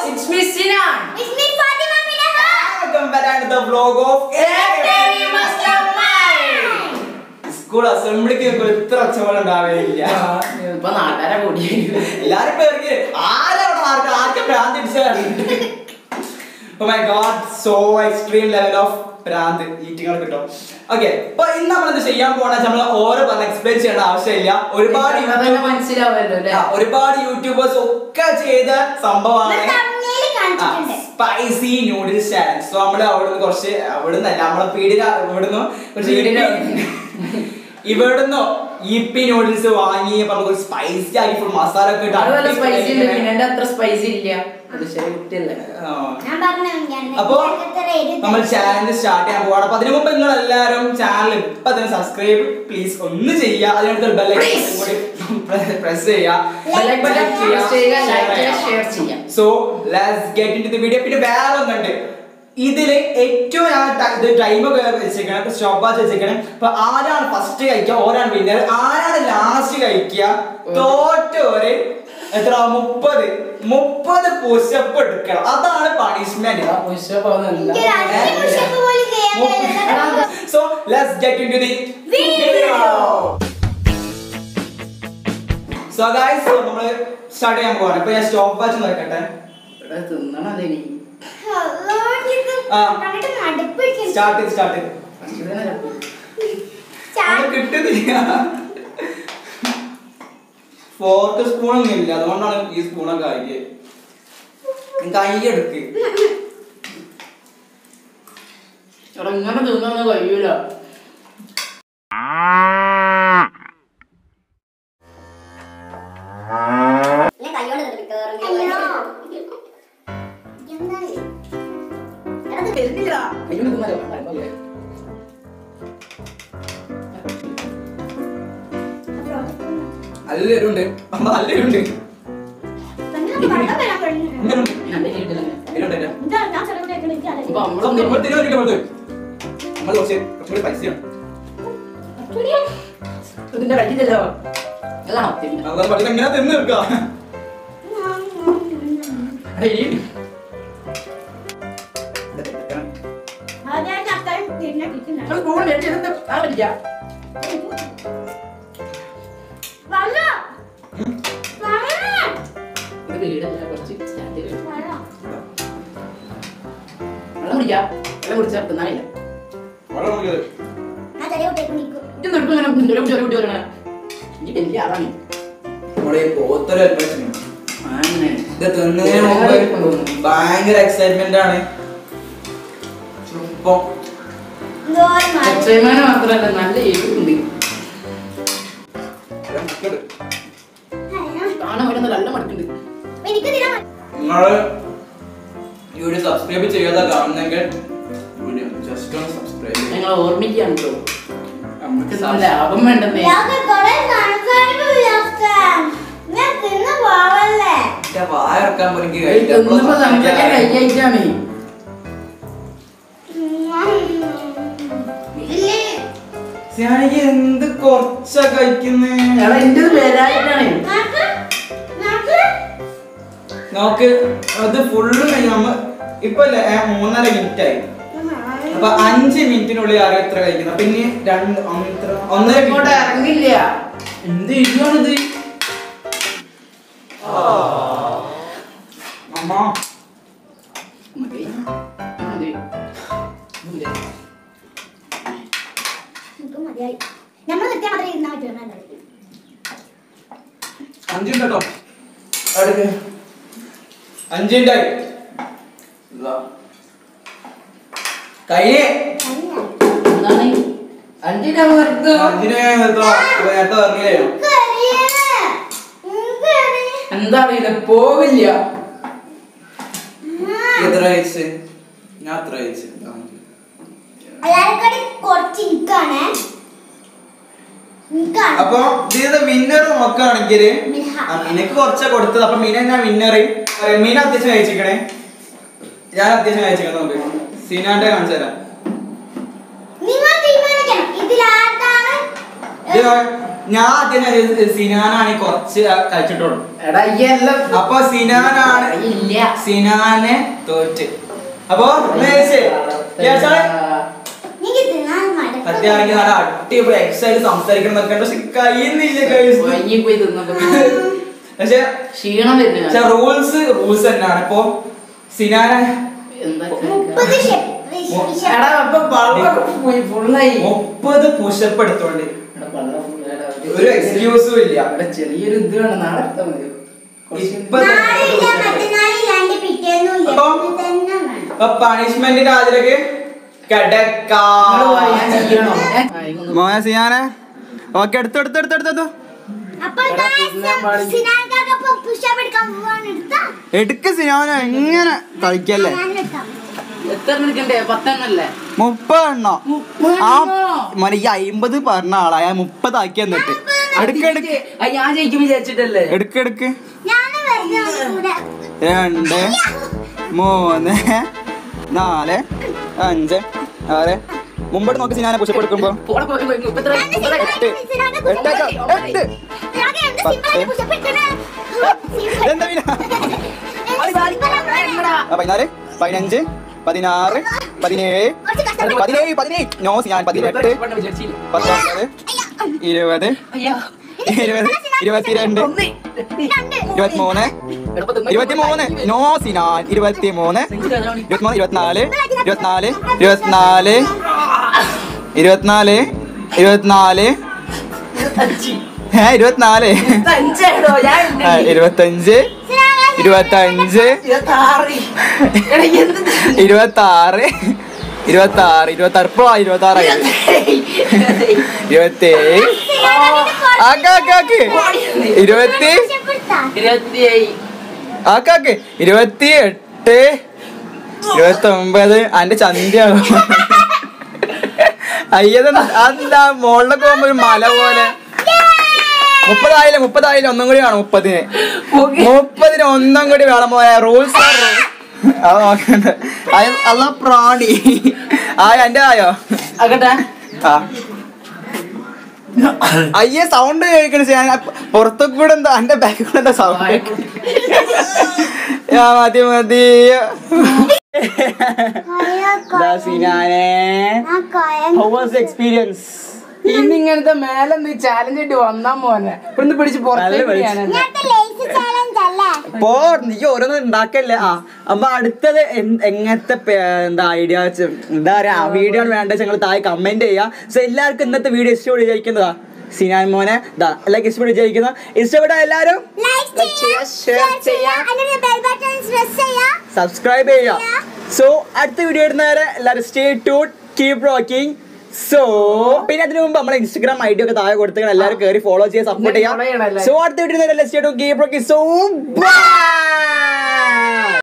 it's me Sinan. It's me, Fatima Minaha. Welcome back to the vlog of Every Mastermind. School അസംബ്ലിക്ക് ഇത്ര ഒച്ചപോലെ ഉണ്ടാവില്ല ഇപ്പൊ നാട്ടുകാരെ കൂടി എല്ലാരും പേർക്ക് ആരവിടെ ആർക്ക് ആർക്ക് ഭ്രാന്ത് oh my god so extreme level of ഭ്രാന്ത് ഈറ്റിങ്ങൾ കിട്ടും ഓക്കെ അപ്പൊ ഇന്ന് നമ്മൾ എന്ത് ചെയ്യാൻ പോണ നമ്മൾ ഓരോ പറഞ്ഞ് എക്സ്പ്ലെയിൻ ചെയ്യേണ്ട ആവശ്യമില്ല ഒരുപാട് തന്നെ യൂട്യൂബ് മനസ്സിലാവല്ലോ അല്ലേ ആ, ഒരുപാട് യൂട്യൂബേഴ്സ് ഒക്കെ ചെയ്ത സംഭവമാണ് ഒരു thumbnail കാണിച്ചിട്ടുണ്ട്. സ്പൈസി നൂഡിൽസ് ചാലഞ്ച് സോ നമ്മള് അവിടുന്ന് കുറച്ച് അവിടുന്ന് അല്ല നമ്മളെ പീടിക ഇവിടുന്ന് കുറച്ച് പീടിക. ഇവിടുന്ന് ഇ പി നൂഡിൽസ് വാങ്ങി അപ്പൊ നമുക്ക് സ്പൈസി ആക്കി ഫുൾ മസാല ഒക്കെ ഇട്ട് അതുപോലെ അടിപൊളി സ്പൈസി ഉണ്ട് ഇങ്ങനെ. പിന്നെ അത്ര സ്പൈസി ഇല്ല അത് ചെറിയ കുട്ടിയല്ലേ ആ. ഞാൻ പറഞ്ഞു ഞാൻ അപ്പൊ ഇതൊക്കെ എഴുതി നമ്മൾ ചാനൽ സ്റ്റാർട്ട് ചെയ്യാൻ പോവാണ് അപ്പൊ അതിനു മുമ്പ് നിങ്ങൾ എല്ലാവരും ചാനൽ ഇപ്പൊ തന്നെ സബ്സ്ക്രൈബ് പ്ലീസ് ഒന്ന് ചെയ്യുക അതിനടുത്ത് ബെല്ലൈക്കൺ Please. കൂടി പ്രസ് ചെയ്യുക Like button Like press ചെയ്യുക, share like ചെയ്യുക, ചെയ്യുക. share ചെയ്യാം. So let's get into the video പിന്നെ വേറെ ഒന്നുണ്ട് ഇതില് ഏറ്റവും ഞാൻ ട- ഇത് ടൈം ഒക്കെ വെച്ചേക്കണം സ്റ്റോപ്പ് വാച്ച് വെച്ചേക്കണം അപ്പൊ ആരാണ് ഫസ്റ്റ് കഴിക്കുക ഓരാണ് വിന്നർ ആരാണ് ലാസ്റ്റ് കഴിക്കുക തോറ്റോര് എത്ര മുപ്പത് മുപ്പത് പുഷപ്പ് എടുക്കണം അതാണ് പണിഷ്മെന്റ് എനിക്ക് ഒരു അഞ്ച് പുഷപ്പ് പോലും ചെയ്യാൻ കഴിയില്ല. So let's get into the video so guys നമ്മള് സ്റ്റാർട്ട് ചെയ്യാൻ പോവാണ് ഇപ്പൊ ഞാൻ സ്റ്റോപ്പ് വാച്ച് നോക്കട്ടെ തിന്നണതിനി അല്ലോ, ഇത് ആ. കണ്ടിട്ട് മടുപ്പിടിക്കുന്നു. സ്റ്റാർട്ട് ചെയ്ത് സ്റ്റാർട്ട് ചെയ്ത് ചാ- അത് കിട്ടുന്നില്ല ഫോർക്ക് സ്പൂൺ ഒന്നും ഇല്ല അതുകൊണ്ടാണ് ഈ സ്പൂണൊക്കെ ആക്കിയത് കൈ എടുക്ക് എടാ ഇങ്ങനെ തിന്നൊന്നും കഴിയൂല അയ്യോ. എന്താണ്? എടാ, ഇത് വരുന്നില്ല കയ്യോട് തിന്നാലോ കുഴപ്പമില്ല. നല്ല എരുണ്ട് നല്ല എരുണ്ട് തന്നെ ഒന്ന് വെള്ളം വരാൻ തുടങ്ങി. നല്ല രീതിയിൽ തന്നെ. എരുണ്ടല്ലേ എന്താ ഞാൻ ചിലപ്പോൾ കേൾക്കണ എനിക്കറിയില്ല. ഇപ്പൊ നമ്മളൊന്നും നമ്മൾ കുറച്ച് കുറച്ചും കൂടി പൈസയാണ് തുണിയാ. ഇതിന്റെ കഴിച്ചില്ലല്ലോ അതാണോ തിന്നെ. അതാണ് പക്ഷെ എങ്ങനെ തിന്ന് തീർക്കാം എടാ, ഈ അതെ, ചക്കയും പിന്നെ കിട്ടുന്ന. നമ്മള് സ്പൂൺ മേടിച്ചെടുത്ത് ആ പറ്റില്ല. വെള്ളം. വെള്ളം. ഇത് വീടല്ല, കുറച്ച് സ്റ്റാൻഡ് ചെയ്ത്. വെള്ളം. വെള്ളം കുടിക്കാം. വെള്ളം കുടിച്ചാൽ തിന്നാനില്ല. വളരെ നല്ലത് ആ ചെറിയ കുട്ടിയെ കുടിക്കും. ഇത് നിർത്തും ഇങ്ങനെ ചെറിയ കുട്ടി, ചെറിയ കുട്ടി പറയണേ. ഈ വലിയ ആളാണ്. നമ്മുടെ ഈ പോത്തൊരു അനുഭവിച്ചു അങ്ങനെ. ഇത് തിന്നതിന് മുമ്പ് ഭയങ്കര എക്സൈറ്റ്മെന്റ് ആണ് ഇപ്പം എന്തോരം മഴ. എക്സൈറ്റ്മെന്റ് മാത്രമല്ല നല്ല എരിവുണ്ട് അയ്യോ. കാണാൻ വരുന്ന നല്ല മടുക്കുണ്ട് എനിക്ക് ഇതിനെ മ- നിങ്ങൾ വീഡിയോ സബ്സ്ക്രൈബ് ചെയ്യാതെ കാണുന്നെങ്കിൽ വീഡിയോ ജസ്റ്റ് ഒന്ന് സബ്സ്ക്രൈബ് ചെയ്യുക ഞങ്ങൾ ഓർമ്മിക്കുകയാണ് കേട്ടോ നമുക്ക് നല്ല ലാഭം വേണ്ടെന്നേ ഇയാൾക്ക് കുറെ സംസാരിക്കില്ല, അച്ഛൻ. ഞാൻ തിന്ന് പോവല്ലേ എന്റെ വായ ഇറക്കാൻ പോലും എനിക്ക് ഏയ്, കഴിയില്ല. തിന്നുമ്പോ സംസാരിക്കാൻ കഴിയായിട്ടാണ് ഇല്ലേ സിയാനിക്ക് എന്ത് കുറച്ചാ കഴിക്കുന്നേ എടാ എന്റെ പേരായിട്ടാണ് നാക്ക് നാക്ക് നോക്ക് അത് ഫുള്ള് കഴിഞ്ഞ് നമ്മ ഇപ്പൊ അല്ലേ, ഏ, മൂന്നര മിനിറ്റ് ആയി അപ്പൊ അഞ്ച് മിനിറ്റിനുള്ളിൽ ആരും എത്ര കഴിക്കുന്നു അപ്പൊ ഇനി രണ്ട് ഒന്ന് എത്ര? ഒന്നര ഇങ്ങോട്ട് minute. ഇറങ്ങില്ല എന്ത് ഇരിയാണിത് അമ്മ മതി. മതി. ഇല്ല. എനിക്ക് മതിയായി നമ്മൾ നിൽക്കാൻ മാത്രമേ ഇരുന്നാൽ പറ്റുള്ളൂ നല്ലത്. അഞ്ച് മിനിറ്റ് കേട്ടോ അടുക്ക് അഞ്ച് മിനിറ്റ് ആയി കഴിഞ്ഞേ നന്നായി. എന്താണ് അഞ്ചിന്റെ പുറത്ത് അഞ്ചിന് നിർത്തോ അപ്പൊ നേരത്തെ പറഞ്ഞില്ലേ എനിക്ക് അറിയണം. എനിക്ക് അറിയണം. എന്താ അറിയില്ല പോവില്ല എത്ര കഴിച്ച് ഞാൻ എത്ര കഴിച്ച് അയാൾക്കടി കുറച്ച് ഇരിക്കാണേ ഇരിക്കാണ്. അപ്പൊ ഇതിന്റെ വിന്നർ നോക്കുകയാണെങ്കിൽ മിൻഹ. മിനക്ക് കുറച്ചാ കൊടുത്തത് അപ്പൊ മീന ഞാൻ വിന്നർ മീന അത്യാവശ്യം കഴിച്ചിക്കണേ ഞാൻ അത്യാവശ്യം കഴിച്ചിക്കണം നോക്ക് സീനാന്റെ കാണിച്ചു തരാം നിങ്ങൾ തീരുമാനിക്കണം ഇതിലാർക്കാണ് ഇത് ഞാൻ ആദ്യം സിനാനാണ് കുറച്ച് കഴിച്ചിട്ടുള്ളൂ എടാ ഈ എല്ലാം അപ്പൊ സിനാനാണ് ഇല്ല സിനാനെ തോറ്റ് അപ്പൊ ഒന്ന് കഴിച്ചേ. കേട്ടോ? എനിക്ക് തിന്നാൻ മടുക്കുന്നു. സത്യമാണെങ്കിൽ നല്ല അടിപൊളി എക്സൈസ് സംസാരിക്കണം എന്നൊക്കെ ഉണ്ട്. പക്ഷെ കഴിയുന്നില്ല guys. പോയി തിന്നപ്പോ പക്ഷെ ക്ഷീണം പക്ഷെ വരുന്നു റൂൾസ് റൂൾസ് തന്നെയാണ് ഇപ്പൊ സിനാനെ എന്താ മുപ്പത് ഷെ- വിശ- വിശ- എടാ അപ്പൊ വെള്ളം പോയി ഫുള്ളായി മുപ്പത് പുഷപ്പ് എടുത്തോണ്ട് എടാ, വെള്ളം full ആയെടാ. ഒരു എക്സ്ക്യൂസും ഇല്ല ഇവിടെ ചെറിയൊരു ഇത് വേണം നാളെ എടുത്താൽ മതി കുറച്ച് ഇപ്പൊ നാളില്ല, മറ്റന്നാളില്ലാണ്ട് പിറ്റേന്നും ഇല്ല. അപ്പൊ- ഇത് തന്നെ വേണം. അപ്പൊ പണിഷ്മെന്റിന്റെ അതിലേക്ക് നിങ്ങള് പോയി, ഞാൻ ചെയ്യണോ? ഏ? ആ, ഇങ്ങൊന്ന് മോനെ സിയാനെ ഓക്കെ എടുത്തു എടുത്തു എടുത്തു എടുത്തു അപ്പോൾ എടാ, guys, തിന്നാൻ പാടില്ല. സിനാൻകാക്കൊപ്പം push-up എടുക്കാൻ പോവാണ്. എടുത്താ? എടുക്ക് സിയാനെ എങ്ങനെ കളിക്കല്ലേ ഞാൻ എടുക്കാം. എത്ര എടുക്കണ്ടേ പത്തെണ്ണല്ലേ മുപ്പതെണ്ണോ ആ മുപ്പതെണ്ണോ? മോനെ ഈ അയിമ്പത് പറഞ്ഞ ആളാ ഞാൻ മുപ്പതാക്കി എന്നിട്ട് എടുക്ക് എടുക്ക് ആ, ഞാൻ ജയിക്കും വിചാരിച്ചിട്ടല്ലേ എടുക്ക് എടുക്ക് ഞാന് വെറുതെ ഒന്ന് കൂടെ. രണ്ട് മൂന്ന് നാല് അഞ്ച് ആറ് മുമ്പോട്ട് നോക്കി സിനാനെ പുഷപ്പ് എടുക്കുമ്പോ പോടെ പോയി, പോയി, മുപ്പത്തിരണ്ട്, ഞാന് മുപ്പത്തിരണ്ട്. സിനാൻകാക്ക് സിനാൻകാക്ക് എട്ടേക്ക, push-up എട്ട് സിനാൻകാക്ക് എന്ത് പത്ത്. simple ആയിട്ട് push-up എടുക്കണേ? എന്താ പിന്നെ എന്ത് simple ആയിട്ട് ആ, പതിനാല് പതിനഞ്ച് പതിനാറ് പതിനേഴ് കുറച്ച് കഷ്ടപ്പെട്ട് പതിനേഴ് പതിനേഴ് നോ ഞാൻ പതിനെട്ട് പണ്ട് വിചാരിച്ചില്ല. പത്തൊമ്പത് ഇരുപത് അയ്യോ. ഇരുപത് ഇരുപത്തിരണ്ട് ഒന്ന്, രണ്ട്. ഇരുപത്തിമൂന്ന് എടാ, പത്ത് ഇരുപത്തിമൂന്ന് നോ സിനാൻ ഇരുപത്തിമൂന്ന് നെഞ്ച് കയറാണ്. ഇരുപത്തിമൂന്ന് ഇരുപത്തിനാല് ഇരുപത്തിനാല് ഇരുപത്തിനാല് ഇരുപത്തിനാല് ഇരുപത്തിനാല് അഞ്ച്. ഏ ഇരുപത്തിനാല് അഞ്ചാണോ? ഞാൻ ആ, ഇരുപത്തഞ്ച് സിനാൻകാക്ക് ഇരുപത്തഞ്ച് ഇരുപത്താറ്. എടാ, എന്ത് ഇരുപത്തി ആറ് ഇരുപത്തി ആറ് ഇരുപത്തി ആറ് ഇപ്പൊ ഇരുപത്തി ആറായി ഇരുപത്തേഴ് ആക്ക് ആക്ക് ആക്ക് ഇരുപത്തി push-up എടുത്താ? ഇരുപത്തിയേഴ്. ആക്കാക്ക് ഇരുപത്തി എട്ട് ഇരുപത്തി ഒമ്പത് അന്റെ ചന്തിയാണോ അയ്യത് അതെന്താ മുകളിലൊക്കെ പോകുമ്പോ ഒരു മല പോലെ മുപ്പതായില്ല മുപ്പതായില്ല ഒന്നും കൂടി വേണം മുപ്പതിന് ഓക്കേ. മുപ്പതിന് ഒന്നും കൂടി വേണം പോയ റൂൾസ് അത് നോക്കണ്ട അയ- അല്ല പ്രാണി ആയോ എന്റെ ആയോ ആകട്ടെ. ആ അയ്യേ സൗണ്ട് കേൾക്കണ ഞാൻ പുറത്തൊക്കെ കൂടെ എന്താ എന്റെ ബാക്കിൽ കൂടെ എന്താ സൗണ്ട് മതി മതി അയ്യോ, ദാസിനാനെ ആ കായം. ഹൗ വാസ് എക്സ്പീരിയൻസ് ഇനി ഇങ്ങനത്തെ മേലെ ചാലഞ്ച് ആയിട്ട് വന്നാ മോനെ ഇവിടുന്ന് പിടിച്ച് പുറത്തേക്ക് നല്ല ഞാനെന്നെ. ഇങ്ങനത്തെ lazy challenge അല്ലേ? പോ നീ ഓരോന്നും ഉണ്ടാക്കല്ലേ ആ അപ്പൊ അടുത്തത് എന്ത്- എങ്ങനത്തെ പേ- എന്താ ഐഡിയ എന്താ പറയാ വീഡിയോ വേണ്ട ഞങ്ങൾ താഴെ കമന്റ് ചെയ്യാം സോ എല്ലാവർക്കും ഇന്നത്തെ വീഡിയോ ഇഷ്ടപ്പെട്ട് വിചാരിക്കുന്നതാ സിനാൻ മോനെ ദാ എല്ലാവർക്കും ഇഷ്ടപ്പെട്ട് വിചാരിക്കുന്നു ഇഷ്ടപ്പെട്ട എല്ലാവരും Like ചെയ്യാ, share ചെയ്യാ, അതിന്റെ bell button press ചെയ്യാ. സബ്സ്ക്രൈബ് ചെയ്യാം സോ അടുത്ത വീഡിയോ ഇടുന്നവരെ എല്ലാവരും stay tuned keep rocking so പിന്നെ അതിനു മുമ്പ് നമ്മുടെ ഇൻസ്റ്റാഗ്രാം ഐ ഡി ഒക്കെ താഴെ കൊടുത്തിട്ട് എല്ലാവരും കയറി ഫോളോ ചെയ്യാൻ സപ്പോർട്ട് follow ചെയ്യണം ചെയ്യാം എല്ലാവരും. സോ അടുത്ത വീഡിയോ സ്റ്റേ ടു കീപ് റോക്കിംഗ് സോ ബൈ